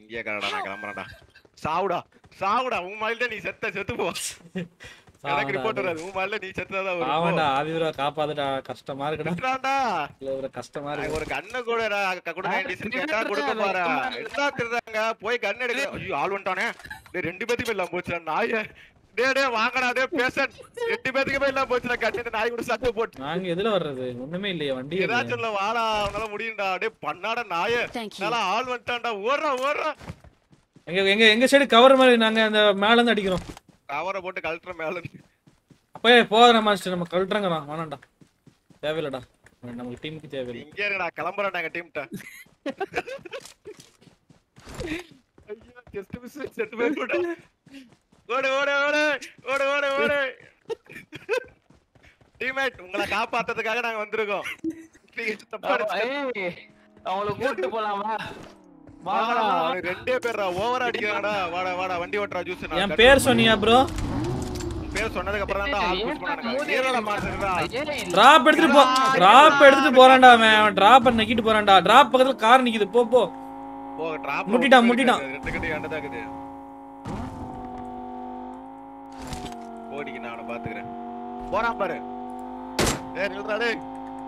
இங்கே கடடா நான் கிளம்புறேன்டா சாவுடா சாவுடா உன் மாதிரி நீ செத்த செத்து போ எனக்கு ரிப்போர்ட் வராது உன் மாதிரி நீ செத்ததான் ஆமாண்டா வரும் ஆதிவரா காப்பாத்துடா கஷ்டமா இருக்குடா விட்டுறான்டா. இல்ல ஒரு கஷ்டமா நான் இருக்கு ஒரு கண்ணை கூட கொடுங்க டிசன் கேட்டா கொடுக்க போறா என்ன திருதாங்க போய் கண் எடுக்க ஐயோ ஆள் வந்துட்டானே டேய் ரெண்டு பேத்துக்கு இல்லாம போச்சுடா நாய டேய் டேய் வாங்கடா டேய் பேசன் ரெண்டு பேத்துக்கு இல்லாம போச்சுடா கண்ணு நாய் கூட சட்டை போட்டு நாங்க எதுல வர்றது ஒண்ணுமே இல்லையே வண்டி இல்லையே. ஏதாச்சும் இல்ல வாடா உன்னால முடியும்டா டேய் பண்ணாட நாய Thank you. நல்லா ஆள் வந்துட்டான்டா ஓடுறா ஓடுறா எங்க எங்க எங்க சைடு கவர் மாதிரி நாங்க அந்த மேல இருந்து அடிக்கிறோம் கவரை போட்டு கழட்டுற மேல இருந்து. அப்பயே போகிற மாஸ்டர் நம்ம கழட்டுறங்கடா வேணாம்டா தேவையில்லடா நமக்கு டீமுக்கு தேவையில்லை இங்கே இருக்கடா கிளம்புறேன் எங்க டீம்ட்ட ஐயோ ஜஸ்ட் மிஸ் செட் பேக் போட்டு ஓடு ஓடு ஓடு ஓடு ஓடு ஓடு டீம்மேட் உங்களை காப்பாத்துறதுக்காக நாங்க வந்திருக்கோம் நீங்க தப்பா நினைச்சுக்க- ஏய், அவங்கள கூட்டிட்டு போலாமா வாடா, வாங்கடா அவனுக்கு ரெண்டே பேர்ரா ஓவர் அடிக்கிறாங்கடா வாடா வாடா வண்டி ஓட்டுறா ஜூஸ் என் பேர் சொன்னியா ப்ரோ பேர் சொன்னதுக்கு அப்புறம் தான் ஆள் புஷ் பண்ணானுங்க நீரடா மாத்துறா டிராப் எடுத்துட்டு போ டிராப் எடுத்துட்டு போறான்டா அவன் அவன் டிராப் நக்கிட்டு போறான்டா டிராப் பக்கத்துல கார் நிக்குது போ போ போ டிராப் முட்டிட்டான், முட்டிட்டான். ரெண்டு கட்டி அண்டதா இருக்குது ஓடிக்கு நான் அவனை பாத்துக்கிறேன் போறான் பாரு ஏய் நில்றா டேய்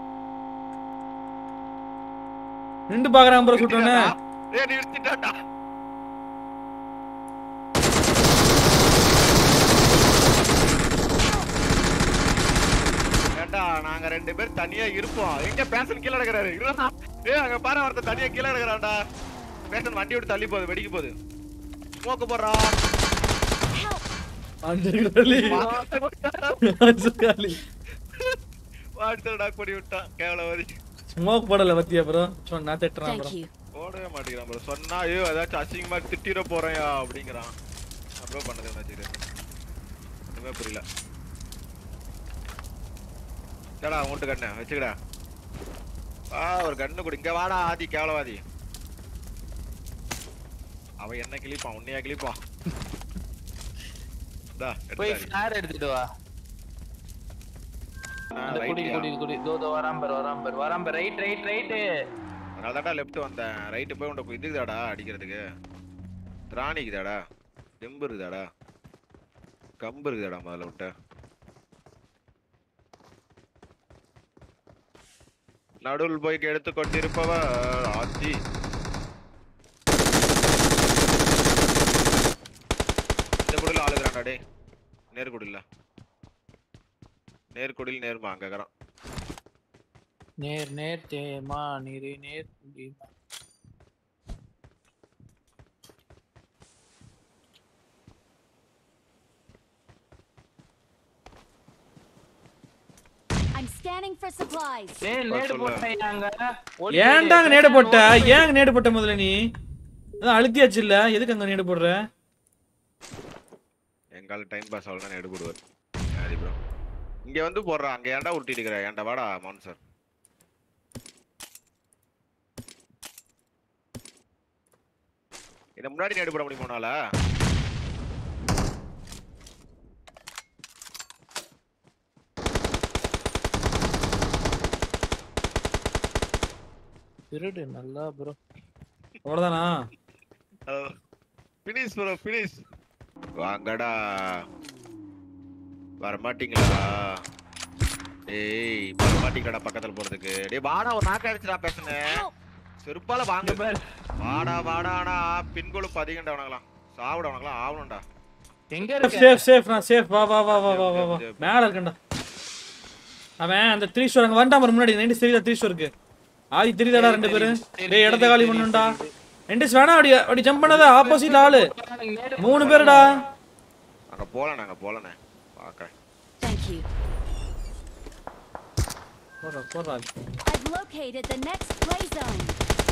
நின்று பாக்குறான் ப்ரோ சுட்டோன்னு ஏய் நிறுத்திட்டான்டா ஏண்டா நாங்க ரெண்டு பேர் தனியா இருப்போம் எங்க பேசன் கீழ கிடக்குறாரு இருடா. ஏய் அங்க பாரு ஒருத்தன் தனியா கீழ கிடக்குறான்டா பேசன் வண்டி விட்டு தள்ளி போகுது வெடிக்க போகுது ஸ்மோக்கு போடுறா அஞ்சு காலி அஞ்சு காலி வாட்ஸ்டா கொடி விட்டான் கேவலவாதி ஸ்மோக் போடல பத்தியா ப்ரோ சொன்னா திட்டுறான் Thank ப்ரோ you. போடவே மாட்டேங்கிறான் bro. சொன்னா ஐயோ ஏதாச்சும் அசிங்கமா திட்டிட போறேயா அப்படிங்கிறான் அப்புறம் பண்ணது என்ன ஒண்ணுமே புரியல ஏடா உன்ட்டு கண்ணு வச்சுக்கடா ஆ ஒரு கண்ணு கொடு இங்க வாடா ஆதி கேவலவாதி அவன் என்ன கிழிப்பான் உன்னையா கிழிப்பான் இந்தா, போய் எடுத்துட்டாரு. ஃபிளார் எடுத்துட்டு வா ஆ, இந்த குடி ரைட்யா. குடி குடி தோ தோ வராம் பாரு வராம் பாரு வராம் பாரு ரைட் ரைட் ரைட் அதனால தான்டா லெஃப்ட் வந்தேன் ரைட்டு போய் உனக்கு இதுக்குதாடா அடிக்கிறதுக்கு திராணிக்குதாடா தெம்பு இருக்குதாடா கம்பு இருக்குதாடா முதல்ல விட்ட நடுவில் போய் எடுத்து கொண்டிருப்பவ ஆத்தி இந்த குடில ஆளுகிறான்டா டேய் நேர்குடில்ல நேர்குடில் நேர்மா அங்க இருக்கிறான் நேர் நேர் தேமா நீரே நேர் தீமா. I'm scanning for supplies. ஏய் நேடு சொல்லு. போட்டாங்க ஏன்டா அங்க நேடு போட்ட ஏன் அங்க நேடு போட்ட முதல்ல நீ அதான் அழுத்தியாச்சு இல்ல எதுக்கு அங்க நேடு போடுற எங்கால டைம் பாஸ் ஆகலாம் எடுபடுவார் சரி ப்ரோ இங்க வந்து போடுறான் அங்க ஏன்டா உருட்டிட்டு இருக்கிற ஏன்டா வாடா மான்சர் இத முன்னாடி நேடு போட முடியுமா உன்னால திருடு நல்லா ப்ரோ அவ்வளவுதானா ஃபினிஷ் ப்ரோ ஃபினிஷ் வாங்கடா வர மாட்டீங்களா டேய் வர மாட்டீங்கடா பக்கத்துல போறதுக்கு டேய் வாடா ஒரு நாக்கு அடிச்சுடா பேசுனேன் Help! செருப்பால வாங்க வாடா வாடாடா பின்கொழுப்பு அதிகம்டா அவனங்களாம் சாவுடா அவனங்களாம் ஆகணும்டா எங்க இருக்க சேஃப் சேஃப் நான் சேஃப் வா வா வா வா வா வா வா மேல இருக்கேன்டா அவன் அந்த த்ரீ ஸ்டோர் அங்க வந்துட்டான் பாரு முன்னாடி நைன்டி தெரியுதா த்ரீ ஸ்டோருக்கு ஆதி தெரியுதாடா ரெண்டு பேரு டேய் இடத்த காலி பண்ணுண்டா ரெண்டு வேணா அப்படி அப்படி ஜம்ப் பண்ணாத ஆப்போசிட்ல ஆளு நேடு மூணு பேருடா அங்க போலாம் நாங்க போலண்ணே பாக்குறேன் Thank you. போடுறா போடுறா I've located the next play zone.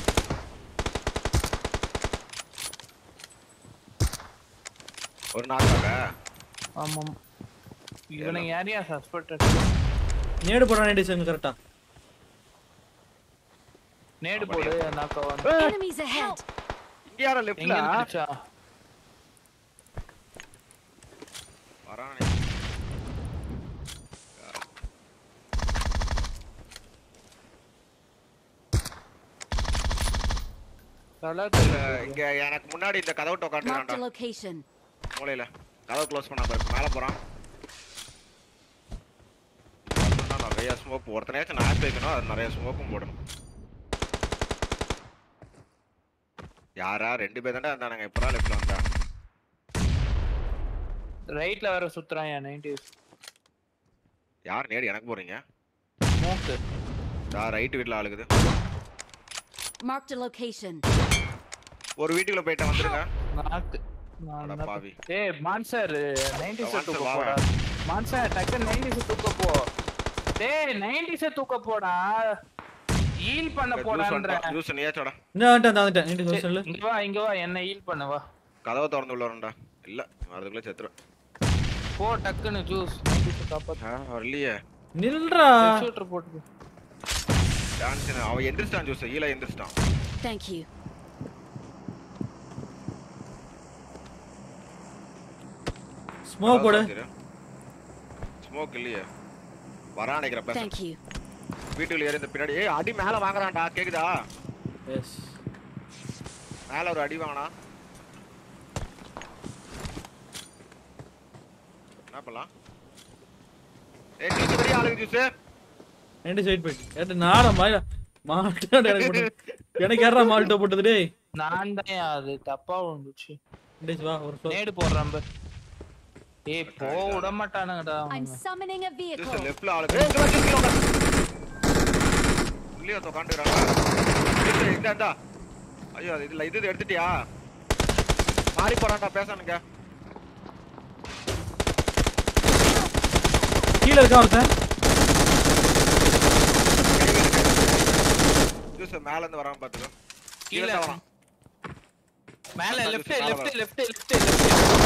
ஒரு நாக்காக ஆமாம் இவனை யாரையா சஸ்பெக்ட் நேடு போடுறான் நேடு சேர்ந்து கரெக்டா நேடு போடு நாக்க வந்து Enemies ahead. இங்க யாரா எங்க லெஃப்ட்ல இருந்துச்சா வரானே தலை இல்ல, இங்க எனக்கு முன்னாடி இந்த கதவு Marked a உட்காந்துறான்டா location. மூலையில கதவு க்ளோஸ் பண்ண பாரு மேல போறான் ஒருத்தன் நிறைய ஸ்மோக் ஒருத்தனையாச்சும் நான் வைக்கணும் அது நிறைய ஸ்மோக்கும் போடணும் யாரா ரெண்டு பேர் தானே இருந்தானுங்க இப்பதான் லெஃப்ட்ல வந்தா ரைட்ல வேற சுத்துறான் என் நைன்டி யார் நேடி எனக்கு போறீங்க மூக்கு யார் ரைட் வீட்ல ஆளுக்குது Marked a location. ஒரு வீட்டுக்குள்ள போயிட்டு வந்துருங்க நாக்கு நான் அட என்ன பாவி. பண்- ஏய் மான்சர் 90s மான்சர் தூக்க வா, போடா மான்சர் டக்கு 90s தூக்க போ டேய் 90s தூக்க போடா ஹீல் பண்ண போடான்ற ஜூஸ் நீயாச்சோட இந்த வந்துட்டேன் வந்துட்டேன் நீட்டு சொல்லு இங்க வா இங்க வா என்ன ஹீல் பண்ண வா கதவை திறந்து உள்ள வரண்டா இல்ல வரதுக்குள்ள செத்துருவேன் போ டக்குன்னு ஜூஸ் 90s காப்பாத்து ஆ, வரலையே நில்றா ஷூட்டர் போட்டு டான்ஸ் அவன் எந்திரிச்சிட்டான் ஜூஸ் ஈல எந்திரிச்சிட்டான் Thank you. ஸ்மோக் போடு ஸ்மோக் இல்லையே வரான் நினைக்கிற பேச Thank you. வீட்டுக்குள்ள ஏறி இந்த பின்னாடி ஏய் அடி மேல வாங்குறான்டா கேக்குதா எஸ் மேல ஒரு அடி வாங்கினா என்ன பண்ணலாம் ஏய் ஜூஸ் பெரிய ஆளுங்க ஜூஸ் ரெண்டு சைட் போயிட்டு ஏட்டு நாட மாய மால்ட்டா எனக்கு போட்டு எனக்கு யாரா மால்ட்டோ போட்டது டேய் நான் தான் அது தப்பா விழுந்துச்சு டேய் வா ஒரு floor. நேடு போடுறான் பாரு. ஏய் போ விட மாட்டானுங்கடா I'm அவங்க. summoning a juice vehicle. லெஃப்ட்ல ஆளுங்க ஏய், இங்க வா, ஜூஸ் கீழ உட்காரு. உள்ளே உட்காந்துறாங்க இந்த இந்த ஐயோ அது இதுல இது எடுத்துட்டியா மாறி போறான்டா பேசானுங்க கீழ இருக்கான் ஒருத்தன் ஜூஸ் மேல இருந்து வரான் பாத்துக்கோ கீழ கீழ இருந்து வரான் மேல அதான் லெஃப்ட் ஜூஸ் மேல லெஃப்ட் வா. லெஃப்ட் லெஃப்ட் லெஃப்ட்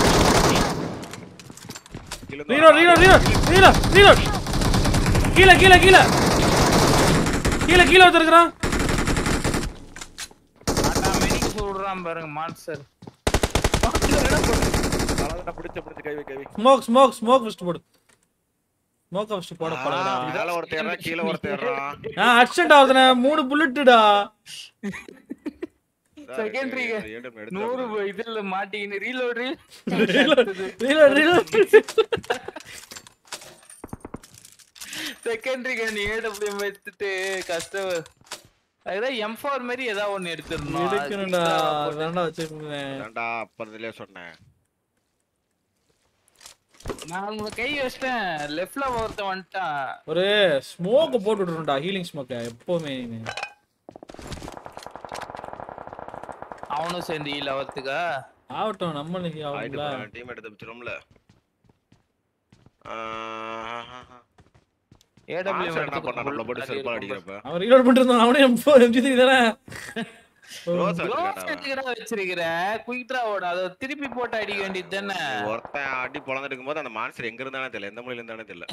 கீழ இருந்து ரீலோட் வரான். ரீலோட் ரீலோட் ரீலோட் ரீலோட் கீழ கீழ கீழ கீழ கீழ ஒருத்தன் இருக்கிறான் ஆட்டோமேட்டிக் சுடுறான் பாருங்க மான்ஸ்டர் அவ்வளவுதான் பிடிச்ச பிடிச்ச கை வை, கை வை. ஸ்மோக் ஸ்மோக் ஸ்மோக் ஃபர்ஸ்ட் போடு ஸ்மோக் ஃபர்ஸ்ட் போட போடா ஆ, மேல ஒருத்தன் ஏறுறான், கீழ ஒருத்தன் ஏறுறான். நான் அக்சென்ட் ஆகுதுனே மூணு புல்லட்டுடா Secondary க்கு ஏடு எடுத்து நூறு வரணும். இதுல மாட்டிக்கின்னு reload reload reload secondary gun AWM எடுத்துட்டு கஷ்டம் அதுதான் எம் ஃபோர் மாதிரி ஏதாவது ஒண்ணு எடுத்துடணும் எடுக்கணும்டா வேண்டாம் வச்சிருக்கேன் அதான்டா, அப்பறதுலயே சொன்னேன் நான் உங்க கை வச்சிட்டேன் லெஃப்ட்ல ஒருத்தன் வந்துட்டான் ஒரு ஸ்மோக் போட்டு விட்டுருண்டா ஹீலிங் ஸ்மோக் எப்பவுமே நீ. அவனும் சேர்ந்து ஈல் ஆவறதுக்கா ஆகட்டும் நம்மளுக்கு ஆயிட்டு ஆகும்ல போறான், team எடுத்து வச்சிரும்ல. ஆ, ஏடபிள்யூஎம் மாஸ்டர் என்ன பண்ணா, நம்மள போட்டு செருப்பால அடிக்கிறப்ப? அவன் ரீலோட் பண்ணிட்டு இருந்தான் அவனே எம்போ எம்ஜி த்ரீ தானே ரோஸ் வச்சிருக்கான்டா அவன். வச்சிருக்கிற குயிக்ரா ஓட அதை திருப்பி போட்டு அடிக்க வேண்டியது தானே ஒருத்தன் அடி பொழந்துட்டு போது அந்த மான்சர் எங்க இருந்தானே தெரியல எந்த மொழியில இருந்தானே தெரியல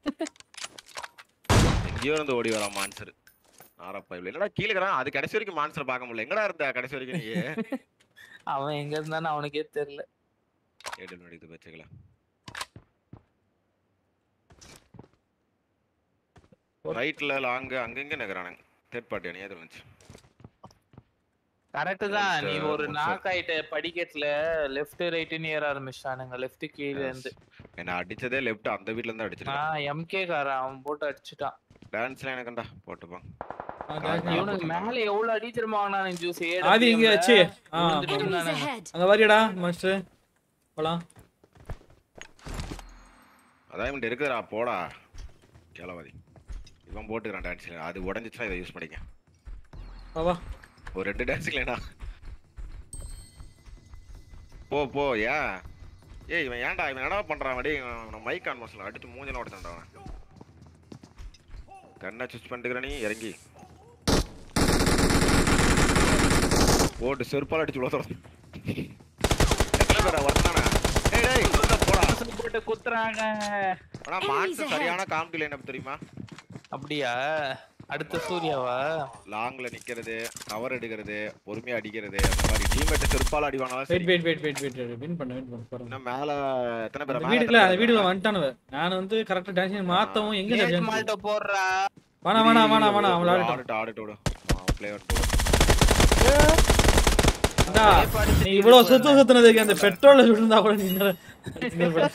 எங்கேயோ இருந்து ஓடி வரான் மான்சர் ஆரப்பா இவ்வளவு என்னடா கீழே இருக்கிறான் அது கடைசி வரைக்கும் மான்சர் பார்க்க முடியல எங்கடா இருந்த கடைசி வரைக்கும் நீ அவன் எங்க இருந்தான்னு அவனுக்கே தெரியல ஏடிஎல் நடித்து வச்சுக்கலாம் ரைட்ல லாங் அங்கங்க நகரானுங்க தேர்ட் பார்ட்டி அணியா இருந்துச்சு கரெக்ட் தான் நீ Monster, ஒரு monster. நாக் ஆயிட்ட படிக்கட்டுல லெஃப்ட் ரைட்னு ஏற ஆரம்பிச்சிட்டானுங்க லெஃப்ட் கீழ இருந்து என்ன அடிச்சதே லெஃப்ட் அந்த வீட்ல இருந்து அடிச்சிருக்கான் நான் எம்கே காரன் அவன் போட்டு அடிச்சுட்டான் டான்ஸ்ல எனக்குண்டா போட்டுப்பான் இவனுக்கு மேல எவ்வளவு அடி திரும்ப வாங்கினானு ஜூஸ் ஆதி இங்க வச்சு ஆ Enemies ahead. அங்க வரியடா மாஸ்டர் போலாம் அதான் இவன் இருக்குதுடா போடா கேளவாதி இவன் போட்டுக்கிறான் டான்ஸ்ல அது உடஞ்சிச்சுன்னா இதை யூஸ் பண்ணிக்க வா வா ஒரு ரெண்டு டான்ஸ் இல்லைனா போ போ ஏன் ஏய் இவன் ஏன்டா இவன் என்னடா பண்றான் டேய் இவன் மைக் ஆன் மோஸ்ட்ல அடிச்சு மூஞ்சல ஓடுறான்டா அவன் கண்ணை சுவிட்ச் பண்ணிட்டுக்கிற நீ இறங்கி போட்டு செருப்பால அடிச்சு உள்ள சொல்றேன் எத்தனை பேரா வரத்தானே டேய் டேய் உள்ள போடா போட்டு குத்துறாங்க ஆனா மான்ஸ் சரியான காமெடி லைன் தெரியுமா அப்படியா அடுத்த சூர்யாவா லாங்ல நிக்கிறது கவர் எடுக்கிறது பொறுமையா அடிக்கிறது அந்த மாதிரி டீம்மேட் செருப்பால அடிவானாலும் வெயிட் சரி wait wait wait wait win பண்ண வின் பண்ண போறோம் இன்னும் மேல எத்தனை பேர் அந்த வீட்டுக்குள்ள அந்த வீட்டுக்குள்ள வந்துட்டானுவ நான் வந்து கரெக்டா டான்ஸ் மாத்தவும் எங்க நேட் டான்ஸ் மால்ட்ட போடுறா வேணா வேணா வேணா வேணா அவள ஆடிட்டோம் ஆடிட்டு ஆடிட்டு விடு அவன் பிளேயர் போடு அண்ணா, நீ இவ்வளவு சுத்து சுத்துனதுக்கு அந்த பெட்ரோல்ல விழுந்தா கூட நீ இன்னும் இன்னும்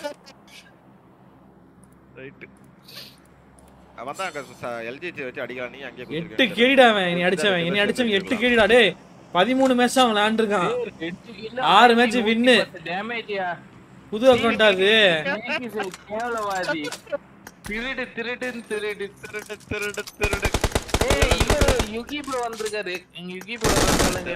ரைட் அவன் தான் அங்க எல்ஜிசி வச்சு அடிக்கலாம் நீ அங்கே எட்டு கேடிடா அவன் நீ அடிச்சவன் நீ அடிச்சவன் எட்டு கேடிடா டேய் பதிமூணு மேட்ச் அவன் விளையாண்டுருக்கான் எட்டு kill, ஆறு match win. பத்து damage யா. புது அக்கௌண்ட் அது நைன்டிஸ் கேவலவாதி திருடு திருடுன்னு திருடு திருடு திருடு திருடு ஏய் இவரு யுகி ப்ரோ வந்திருக்காரு எங்க யுகி ப்ரோ கேளுங்க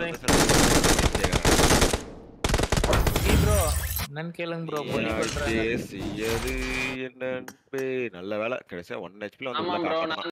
யுகி ப்ரோ என்னன்னு கேளுங்க ப்ரோ போய் சொல்றேன் பேசியது என்ன அன்பே. நல்ல வேலை கடைசியா ஒன் ஹெச்பில வந்து ஆமா உள்ள ப்ரோ காப்பாத்தினான்.